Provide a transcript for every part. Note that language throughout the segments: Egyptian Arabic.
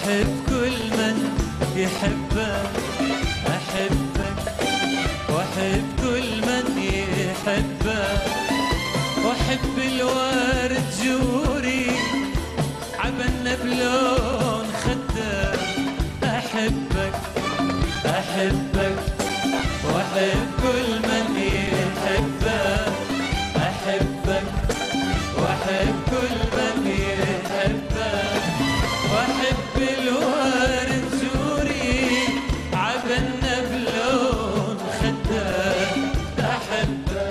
وأحب كل من يحبك أحبك وأحب كل من يحبك وأحب الورد جوري عبنا بلون خدك أحبك أحبك وأحب كل من يحبك أحبك وأحب كل من يحبك وأحب الورد جوري عبنا بلون خدك أحبك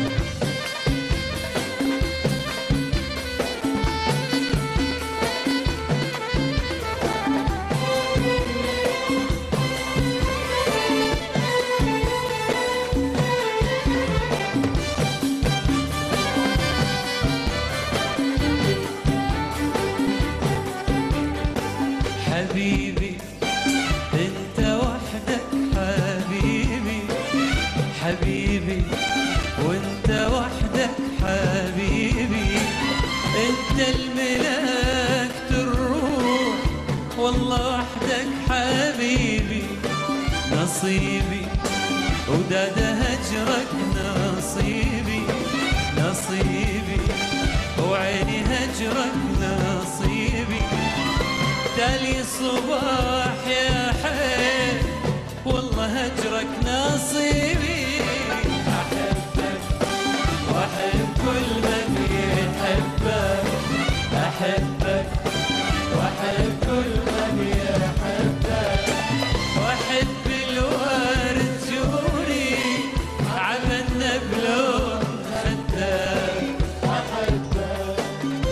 حبيبي انت وحدك حبيبي حبيبي وانت وحدك حبيبي انت الملاك الروح والله وحدك حبيبي نصيبي وداد هجرك نصيبي نصيبي وعيني هجرك نصيبي تالي صباح يا حي والله هجرك نصيبي أحبك وأحب كل من يحبك أحبك وأحب كل من يحبك وأحب الورد جوري عملنا بلون خدك أحبك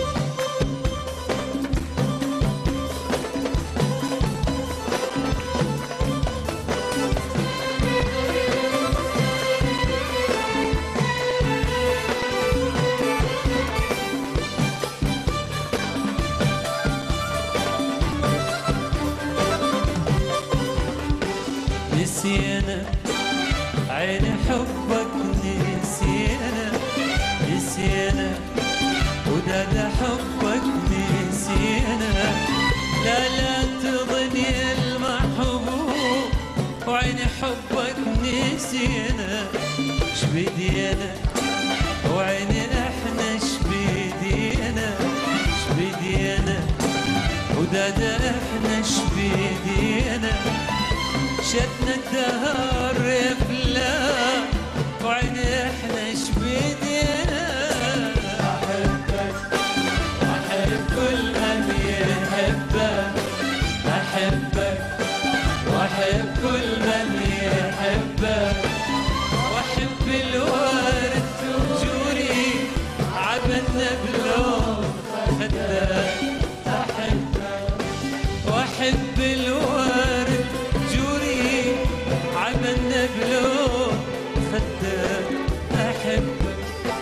نسينا عين حبك نسينا نسينا وداد حبك نسينا لا لا تظن يا المحبوب وعين حبك نسينا شبدينا وعين احنا شبدينا شبدينا وداد احنا شبدينا شدنا الدهر يا فلان وعين احنا شبيدينا احبك احب كل من يحبك احبك واحب كل من يحبك واحب الورد جوري عبدنا بلون خدك احبك واحب الورد جوري عملنا بلون خدك احبك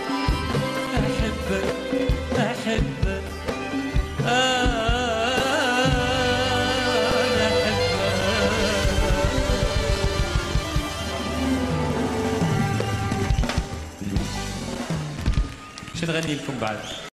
احبك احبك انا احبك شو نغني لكم بعد